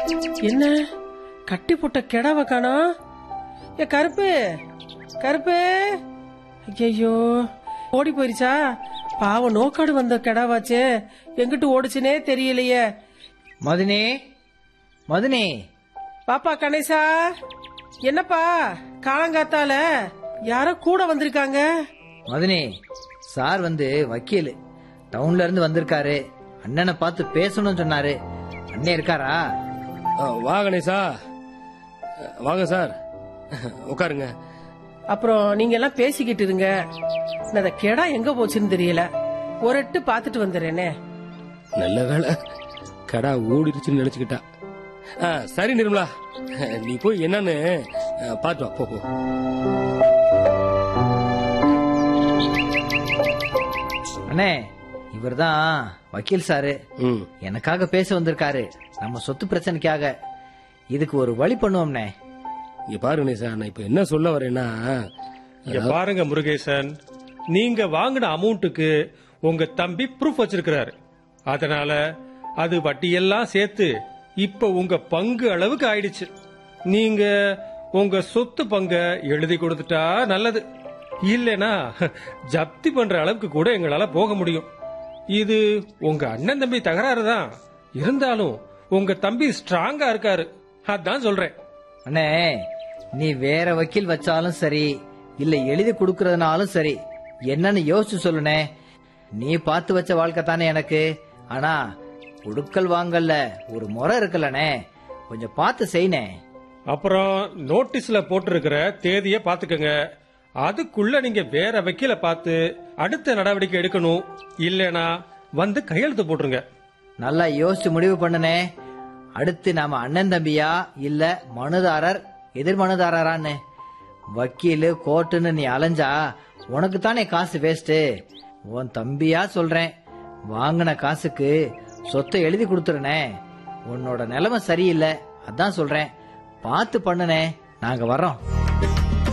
என்ன கட்டி போட்ட கிடாவ காணோம் ஏ கருப்பு கருப்பு ஐயோ ஓடி போயிருச்சா பாவம் நோக்காடு வந்த கிடாவாச்சே எங்கிட்டு ஓடுச்சுனே தெரியலையே மதுனே மதுனே பாப்பா கணேசா என்னப்பா காலங்காத்தால யாரோ கூட வந்திருக்காங்க மதுனே சார் வந்து வக்கீல் டவுன்ல இருந்து வந்திருக்காரு அண்ணனை பார்த்து பேசணும்னு சொன்னாரு அண்ணன் இருக்காரா ஆ, வா கணேசா வாங்க சார் உட்காருங்க அப்புறம் நீங்க எல்லாம் பேசிக்கிட்டு இருங்க நான் அந்த கெடா எங்க போச்சுன்னு தெரியல ஒரு எட்டு பாத்துட்டு வந்துடுறேனே நல்ல வேலை கடா ஓடிடுச்சுன்னு நினைச்சுக்கிட்டா ஆ, சரி நிர்மலா நீ போய் என்னன்னு ஆ, பார்த்து வா போ போ அண்ணே இவர்தான் வக்கீல் சாரு ம் எனக்காக பேச வந்திருக்காரு நம்ம சொத்து பிரச்சனைக்காக இதுக்கு ஒரு வழி பண்ணுவோம்னே இங்க பாரு கணேசா நான் இப்ப என்ன சொல்ல வரேன்னா இங்க பாருங்க முருகேசன் நீங்க வாங்கின அமௌண்ட்டுக்கு உங்க தம்பி ப்ரூஃப் வச்சிருக்கிறாரு அதனால அது வட்டியெல்லாம் சேர்த்து இப்ப உங்க பங்கு அளவுக்கு ஆயிடுச்சு நீங்க உங்க சொத்து பங்க எழுதி கொடுத்துட்டா நல்லது இல்லனா ஜப்தி பண்ற அளவுக்கு கூட எங்களால போக முடியும் இது உங்க அண்ணன் தம்பி தகராறு தான் இருந்தாலும் உங்க தம்பி ஸ்ட்ராங்கா இருக்காரு அதான் சொல்றேன் அண்ணே நீ வேற வக்கீல் வச்சாலும் சரி இல்ல எழுதி கொடுக்கறதுனாலும் சரி என்னன்னு யோசிச்சு சொல்லுனே நீ பார்த்து வச்ச வாழ்க்கை தானே எனக்கு ஆனா கொடுக்கல் வாங்கல்ல ஒரு முறை இருக்குல்லண்ணே கொஞ்சம் பார்த்து செய்யனே அப்புறம் நோட்டீஸ்ல போட்டிருக்கிற தேதியை பாத்துக்கங்க அதுக்குள்ள நீங்க வேற வக்கீல பார்த்து அடுத்த நடவடிக்கை எடுக்கணும் இல்லனா வந்து கையெழுத்து போட்டுருங்க நல்லா யோசிச்சு முடிவு பண்ணுனே அடுத்து நாம அண்ணன் தம்பியா இல்ல மனுதாரர் எதிர் மனுதாரரான்னு வக்கீலு கோர்ட்டுன்னு நீ அலைஞ்சா உனக்கு தானே காசு வேஸ்ட் உன் தம்பியா சொல்றேன் வாங்கின காசுக்கு சொத்தை எழுதி கொடுத்துருனே உன்னோட நிலைமை சரியில்லை அதான் சொல்றேன் பார்த்து பண்ணுனே நாங்க வர்றோம்